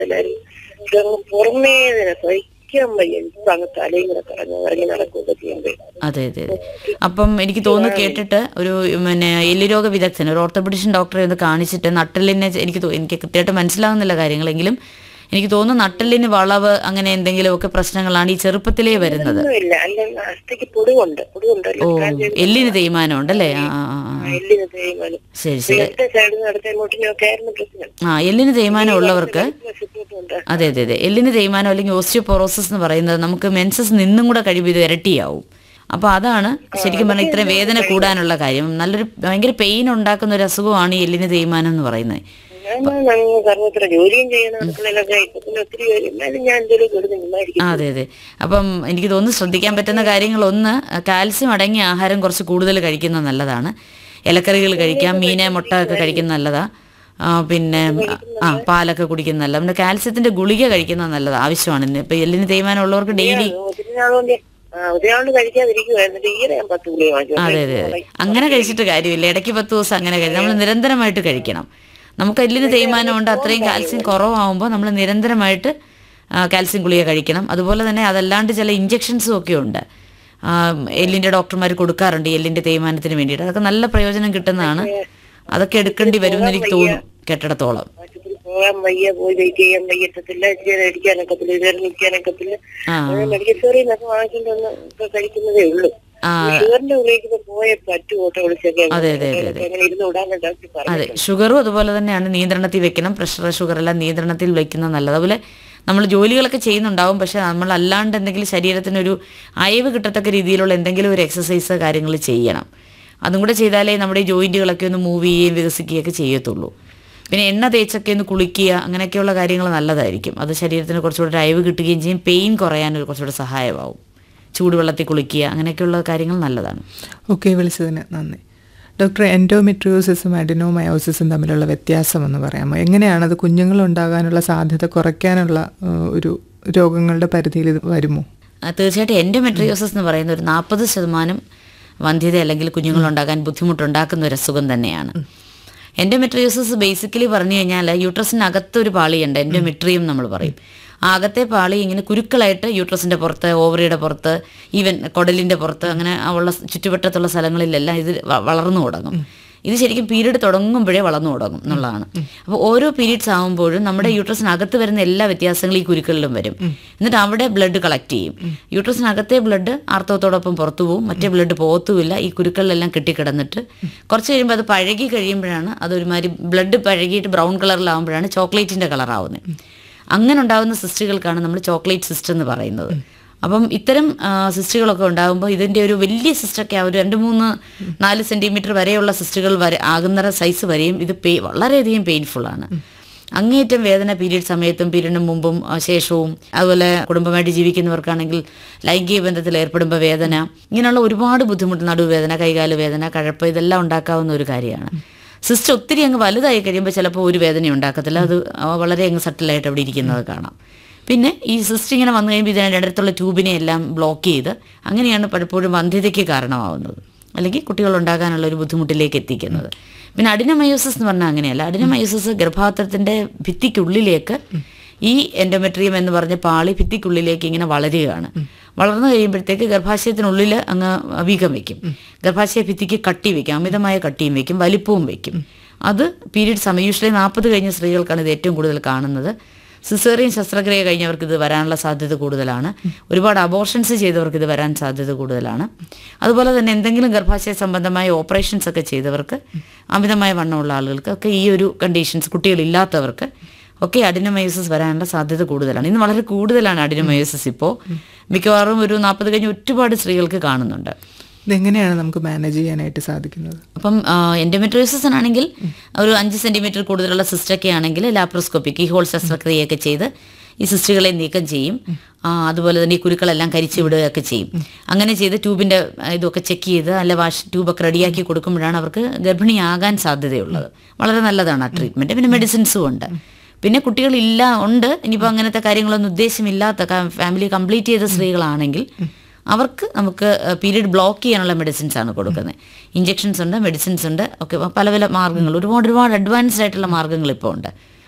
എല്ലാരും ഇതങ്ങ് പുറമേ തന്നെ സഹിക്കാൻ വയ്യ ഇപ്പൊ അങ്ങ് തലയും കൂടെ കറങ്ങി ഇറങ്ങി നടക്കുകയൊക്കെ ചെയ്യുമ്പോ അതെ അതെ അതെ അപ്പം എനിക്ക് തോന്നുന്നു കേട്ടിട്ട് ഒരു പിന്നെ എല്ലുരോഗ വിദഗ്ധൻ ഒരു ഓർത്തോപെഡിഷൻ ഡോക്ടറെ ഒന്ന് കാണിച്ചിട്ട് നട്ടലിനെ എനിക്ക് തോ- എനിക്ക് കൃത്യമായിട്ട് മനസ്സിലാവുന്നില്ല കാര്യങ്ങളെങ്കിലും എനിക്ക് തോന്നുന്നു നട്ടലിന് വളവ് അങ്ങനെ എന്തെങ്കിലുമൊക്കെ പ്രശ്നങ്ങളാണ് ഈ ചെറുപ്പത്തിലേ വരുന്നത് ഒന്നുമില്ല അല്ല അസ്ഥയ്ക്ക് പൊടിവുണ്ട് പൊടിവുണ്ടല്ലോ ഓ എല്ലിന് തേയ്മാനം ഉണ്ടല്ലേ ആ ആ ആ, ആ. എല്ലിന് തേയ്മാനം ശരി ശരി ഇടത്തെ സൈഡിൽ നിന്ന് അടുത്ത മുട്ടിനൊക്കെ ആയിരുന്നു പ്രശ്നം ആ എല്ലിന് തേയ്മാനം ഉള്ളവർക്ക് വശത്തോട്ടുണ്ട് അതെ അതെ അതെ എല്ലിന് തേയ്മാനം അല്ലെങ്കിൽ ഓസ്റ്റിയോപൊറോസിസ് എന്ന് പറയുന്നത് നമുക്ക് മെൻസസ് നിന്നും കൂടെ കഴിയുമ്പോൾ ഇത് ഇരട്ടിയാവും അപ്പോൾ അതാണ് ശരിക്കും പറഞ്ഞാൽ ഇത്രയും വേദന കൂടാനുള്ള കാര്യം നല്ലൊരു ഭയങ്കര പെയിൻ ഉണ്ടാക്കുന്ന ഒരു അസുഖമാണ് ഈ എല്ലിന് തേയ്മാനം എന്ന് പറയുന്നത് ഞാൻ സർവത്ര ജോലിയും ചെയ്യണം അടുക്കളയിലൊക്കെ ഇപ്പൊ പിന്നെ ഒത്തിരി ജോലി എന്നാലും ഞാൻ എന്തെങ്കിലും കൊടുക്കുന്നുണ്ടായിരിക്കും ആ, അതെ അതെ അപ്പം എനിക്ക് തോന്നുന്നു ശ്രദ്ധിക്കാൻ പറ്റുന്ന കാര്യങ്ങൾ ഒന്ന് കാൽസ്യം അടങ്ങിയ ആഹാരം കുറച്ച് കൂടുതൽ കഴിക്കുന്നത് നല്ലതാണ് ഇലക്കറികൾ കഴിക്കാം മീന് മുട്ട ഒക്കെ കഴിക്കുന്നത് നല്ലതാ ആ, പിന്നെ ആ പാലൊക്കെ കുടിക്കുന്നത് നല്ലതാണ് പിന്നെ കാൽസ്യത്തിന്റെ ഗുളിക കഴിക്കുന്നത് നല്ലതാണ് ആവശ്യമാണ് ഇന്ന് ഇപ്പൊ എല്ലിന് തേയ്മാനം ഉള്ളവർക്ക് ഡെയിലി ഒത്തിരി നാളുകൊണ്ട് ആ ഒത്തിരി നാളുകൊണ്ട് കഴിക്കാതിരിക്കുവായിരുന്നു ഈയിടെ ഞാൻ പത്ത് ഗുളിക വാങ്ങിച്ചു അതെ അതെ അതെ അങ്ങനെ കഴിച്ചിട്ട് കാര്യമില്ല ഇടയ്ക്ക് പത്ത് ദിവസം അങ്ങനെ കഴിക്കും നമ്മൾ നിരന്തരമായിട്ട് കഴിക്കണം നമുക്ക് എല്ലിന് തേയ്മാനം ഉണ്ട് അത്രയും കാൽസ്യം കുറവാകുമ്പോൾ നമ്മൾ നിരന്തരമായിട്ട് ആ, കാൽസ്യം ഗുളിക കഴിക്കണം അതുപോലെ തന്നെ അതല്ലാണ്ട് ചില ഇഞ്ചെക്ഷൻസും ഒക്കെ ഉണ്ട് ആ, എല്ലിന്റെ ഡോക്ടർമാർ കൊടുക്കാറുണ്ട് ഈ എല്ലിന്റെ തേയ്മാനത്തിന് വേണ്ടിയിട്ട് അതൊക്കെ നല്ല പ്രയോജനം കിട്ടുന്നതാണ് അതൊക്കെ എടുക്കേണ്ടി വരുമെന്ന് എനിക്ക് തോന്നുന്നു കെട്ടിടത്തോളം ആശുപത്രി പോകാൻ വയ്യ പോയി വെയിറ്റ് ചെയ്യാൻ വയ്യത്തില്ല ഇച്ചിരി അടിക്കാനൊക്കത്തില്ല ഇതുവരെ നിൽക്കാനൊക്കത്തില്ല ആ മെഡിക്കൽ സ്റ്റോറിൽ നിന്നൊക്കെ വാങ്ങിക്കൊണ്ടൊന്ന് ഇപ്പൊ കഴിക്കുന്നതേ ഉള്ളൂ ആ ഷുഗറിന്റെ ഉള്ളിലേക്ക് ഇപ്പൊ പോയ പറ്റു ഓട്ടോ വിളിച്ചൊക്കെ അതെ, അതെ, അതെ, അതെ. അങ്ങനെ ഇരുന്ന് വിടാൻ ഡോക്ടർ പറഞ്ഞു അതെ ഷുഗറും അതുപോലെ തന്നെയാണ് നിയന്ത്രണത്തിൽ വെക്കണം പ്രഷർ ഷുഗർ എല്ലാം നിയന്ത്രണത്തിൽ വെക്കുന്നത് നല്ലത് അതുപോലെ നമ്മൾ ജോലികളൊക്കെ ചെയ്യുന്നുണ്ടാവും പക്ഷെ നമ്മൾ അല്ലാണ്ട് എന്തെങ്കിലും ശരീരത്തിനൊരു അയവ് കിട്ടത്തക്ക രീതിയിലുള്ള എന്തെങ്കിലും ഒരു എക്സസൈസ് കാര്യങ്ങൾ ചെയ്യണം അതും കൂടെ ചെയ്താലേ നമ്മുടെ ഈ ജോയിന്റുകളൊക്കെ ഒന്ന് മൂവ് ചെയ്യുകയും വികസിക്കുകയൊക്കെ ചെയ്യത്തുള്ളൂ പിന്നെ എണ്ണ തേച്ചൊക്കെ ഒന്ന് കുളിക്കുക അങ്ങനെയൊക്കെയുള്ള കാര്യങ്ങൾ നല്ലതായിരിക്കും അത് ശരീരത്തിന് കുറച്ചുകൂടെ ഒരു അയവ് കിട്ടുകയും ചെയ്യും പെയിൻ കുറയാൻ ഒരു കുറച്ചുകൂടെ സഹായമാവും ചൂടുവെള്ളത്തിൽ കുളിക്കുക അങ്ങനെയൊക്കെയുള്ള കാര്യങ്ങൾ നല്ലതാണ് ഓക്കെ വിളിച്ചതിന് നന്ദി ഡോക്ടർ എൻഡോമെട്രിയോസിസും അഡിനോമയോസിസും തമ്മിലുള്ള വ്യത്യാസം എന്ന് പറയാമോ എങ്ങനെയാണ് അത് കുഞ്ഞുങ്ങളുണ്ടാകാനുള്ള സാധ്യത കുറയ്ക്കാനുള്ള ഏഹ്, ഒരു രോഗങ്ങളുടെ പരിധിയിൽ ഇത് വരുമോ ആ, തീർച്ചയായിട്ടും എൻഡോമെട്രിയോസിസ് എന്ന് പറയുന്ന ഒരു നാൽപ്പത് ശതമാനം വന്ധ്യത അല്ലെങ്കിൽ കുഞ്ഞുങ്ങളുണ്ടാകാൻ ബുദ്ധിമുട്ടുണ്ടാക്കുന്ന ഒരു അസുഖം തന്നെയാണ് എൻഡോമെട്രിയോസിസ് ബേസിക്കലി പറഞ്ഞു കഴിഞ്ഞാൽ യൂട്രസിനകത്ത് ഒരു പാളിയുണ്ട് എൻഡോമെട്രിയം നമ്മൾ പറയും ആ അകത്തെ പാളി ഇങ്ങനെ കുരുക്കളായിട്ട് യൂട്രസിന്റെ പുറത്ത് ഓവറിയുടെ പുറത്ത് ഈവൻ കുടലിന്റെ പുറത്ത് അങ്ങനെ ഉള്ള ചുറ്റുവട്ടത്തുള്ള സ്ഥലങ്ങളിലെല്ലാം ഇത് വ- വളർന്നു തുടങ്ങും ഇത് ശരിക്കും പീരീഡ് തുടങ്ങുമ്പോഴേ വളർന്നു തുടങ്ങും എന്നുള്ളതാണ് അപ്പോൾ ഓരോ പീരീഡ്സ് ആകുമ്പോഴും നമ്മുടെ യൂട്രസിനകത്ത് വരുന്ന എല്ലാ വ്യത്യാസങ്ങളും ഈ കുരുക്കളിലും വരും എന്നിട്ട് അവിടെ ബ്ലഡ് കളക്ട് ചെയ്യും യൂട്രസിനകത്തെ ബ്ലഡ് ആർത്തവത്തോടൊപ്പം പുറത്തു പോകും മറ്റേ ബ്ലഡ് പോകത്തുമില്ല ഈ കുരുക്കളിലെല്ലാം കെട്ടിക്കിടന്നിട്ട് കുറച്ച് കഴിയുമ്പോൾ അത് പഴകി കഴിയുമ്പോഴാണ് അതൊരുമാതിരി ബ്ലഡ് പഴകിയിട്ട് ബ്രൗൺ കളറിലാവുമ്പോഴാണ് ചോക്ലേറ്റിന്റെ കളറാവുന്നത് അങ്ങനെ ഉണ്ടാകുന്ന സിസ്റ്റുകൾക്കാണ് നമ്മൾ ചോക്ലേറ്റ് സിസ്റ്റ് എന്ന് പറയുന്നത് അപ്പം ഇത്തരം ആ, സിസ്റ്റുകളൊക്കെ ഉണ്ടാകുമ്പോൾ ഇതിൻ്റെ ഒരു വലിയ സിസ്റ്റൊക്കെ ആ ഒരു രണ്ട് മൂന്ന് നാല് സെൻറ്റിമീറ്റർ വരെയുള്ള സിസ്റ്റുകൾ വരെ ആകുന്ന സൈസ് വരെയും ഇത് പേ വളരെയധികം പെയിൻഫുൾ ആണ് അങ്ങേയറ്റം വേദന പീരീഡ് സമയത്തും പീരീഡിന് മുമ്പും ആ, ശേഷവും അതുപോലെ കുടുംബമായിട്ട് ജീവിക്കുന്നവർക്കാണെങ്കിൽ ലൈംഗിക ബന്ധത്തിൽ ഏർപ്പെടുമ്പോൾ വേദന ഇങ്ങനെയുള്ള ഒരുപാട് ബുദ്ധിമുട്ട് നടുവേദന കൈകാല് വേദന കഴപ്പ് ഇതെല്ലാം ഉണ്ടാക്കാവുന്ന ഒരു കാര്യമാണ് സിസ്റ്റർ ഒത്തിരി അങ്ങ് വലുതായി കഴിയുമ്പോൾ ചിലപ്പോൾ ഒരു വേദന ഉണ്ടാക്കത്തില്ല അത് വളരെ അങ്ങ് സട്ടിലായിട്ട് അവിടെ ഇരിക്കുന്നത് കാണാം പിന്നെ ഈ സിസ്റ്റ് ഇങ്ങനെ വന്നു കഴിയുമ്പോൾ ഇതിനെ രണ്ടിടത്തുള്ള ട്യൂബിനെ എല്ലാം ബ്ലോക്ക് ചെയ്ത് അങ്ങനെയാണ് പലപ്പോഴും വന്ധ്യതയ്ക്ക് കാരണമാവുന്നത് അല്ലെങ്കിൽ കുട്ടികൾ ഉണ്ടാകാനുള്ള ഒരു ബുദ്ധിമുട്ടിലേക്ക് എത്തിക്കുന്നത് പിന്നെ അഡിനമയോസിസ് എന്ന് പറഞ്ഞാൽ അങ്ങനെയല്ല അഡിനമയോസിസ് ഗർഭാത്രത്തിന്റെ ഭിത്തിക്കുള്ളിലേക്ക് ഈ എൻഡോമെട്രിയം എന്ന് പറഞ്ഞ പാളി ഭിത്തിക്കുള്ളിലേക്ക് ഇങ്ങനെ വളരുകയാണ് വളർന്നു കഴിയുമ്പോഴത്തേക്ക് ഗർഭാശയത്തിനുള്ളിൽ അങ്ങ് വീക്കം വെക്കും ഗർഭാശയ ഭിത്തിക്ക് കട്ടി വെക്കും അമിതമായ കട്ടിയും വെക്കും വലിപ്പവും വെക്കും അത് പീരീഡ് സമയം യൂഷ്വലി നാൽപ്പത് കഴിഞ്ഞ സ്ത്രീകൾക്കാണ് ഇത് ഏറ്റവും കൂടുതൽ കാണുന്നത് സിസേറിയൻ ശസ്ത്രക്രിയ കഴിഞ്ഞവർക്ക് ഇത് വരാനുള്ള സാധ്യത കൂടുതലാണ് ഒരുപാട് അബോർഷൻസ് ചെയ്തവർക്ക് ഇത് വരാൻ സാധ്യത കൂടുതലാണ് അതുപോലെ തന്നെ എന്തെങ്കിലും ഗർഭാശയ സംബന്ധമായ ഓപ്പറേഷൻസ് ഒക്കെ ചെയ്തവർക്ക് അമിതമായ വണ്ണമുള്ള ആളുകൾക്ക് ഒക്കെ ഈ ഒരു കണ്ടീഷൻസ് കുട്ടികളില്ലാത്തവർക്ക് ഒക്കെ അഡിനമയോസിസ് വരാനുള്ള സാധ്യത കൂടുതലാണ് ഇന്ന് വളരെ കൂടുതലാണ് അഡിനമയോസിസ് ഇപ്പോൾ മിക്കവാറും ഒരു നാൽപ്പത് കഴിഞ്ഞ് ഒരുപാട് സ്ത്രീകൾക്ക് കാണുന്നുണ്ട് ഇതെങ്ങനെയാണ് നമുക്ക് മാനേജ് ചെയ്യാനായിട്ട് സാധിക്കുന്നത് അപ്പം എൻഡോമെട്രിയോസിസ് ആണെങ്കിൽ ഒരു അഞ്ച് സെന്റിമീറ്റർ കൂടുതലുള്ള സിസ്റ്റൊക്കെ ആണെങ്കിൽ ലാപ്രോസ്കോപ്പിക് ഈ ഹോൾ ശസ്ത്രക്രിയയൊക്കെ ചെയ്ത് ഈ സിസ്റ്റുകളെ നീക്കം ചെയ്യും ആ, അതുപോലെ തന്നെ ഈ കുരുക്കളെല്ലാം കരിച്ചു വിടുകയൊക്കെ ചെയ്യും അങ്ങനെ ചെയ്ത് ട്യൂബിന്റെ ആ, ഇതൊക്കെ ചെക്ക് ചെയ്ത് അല്ല വാഷ് ട്യൂബൊക്കെ റെഡിയാക്കി കൊടുക്കുമ്പോഴാണ് അവർക്ക് ഗർഭിണിയാകാൻ സാധ്യതയുള്ളത് വളരെ നല്ലതാണ് ആ ട്രീറ്റ്മെന്റ് പിന്നെ മെഡിസിൻസും ഉണ്ട് പിന്നെ കുട്ടികളില്ല ഉണ്ട് ഇനിയിപ്പോൾ അങ്ങനത്തെ കാര്യങ്ങളൊന്നും ഉദ്ദേശമില്ലാത്ത ഫാമിലി കംപ്ലീറ്റ് ചെയ്ത സ്ത്രീകളാണെങ്കിൽ അവർക്ക് നമുക്ക് പീരീഡ് ബ്ലോക്ക് ചെയ്യാനുള്ള മെഡിസിൻസ് ആണ് കൊടുക്കുന്നത് ഇഞ്ചെക്ഷൻസ് ഉണ്ട് മെഡിസിൻസ് ഉണ്ട് ഒക്കെ പല പല മാർഗ്ഗങ്ങൾ ഒരുപാട് ഒരുപാട് അഡ്വാൻസ്ഡ് ആയിട്ടുള്ള മാർഗ്ഗങ്ങൾ ഇപ്പോൾ ഉണ്ട്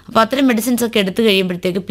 അപ്പോൾ അത്തരം മെഡിസിൻസ് ഒക്കെ എടുത്തു കഴിയുമ്പോഴത്തേക്ക്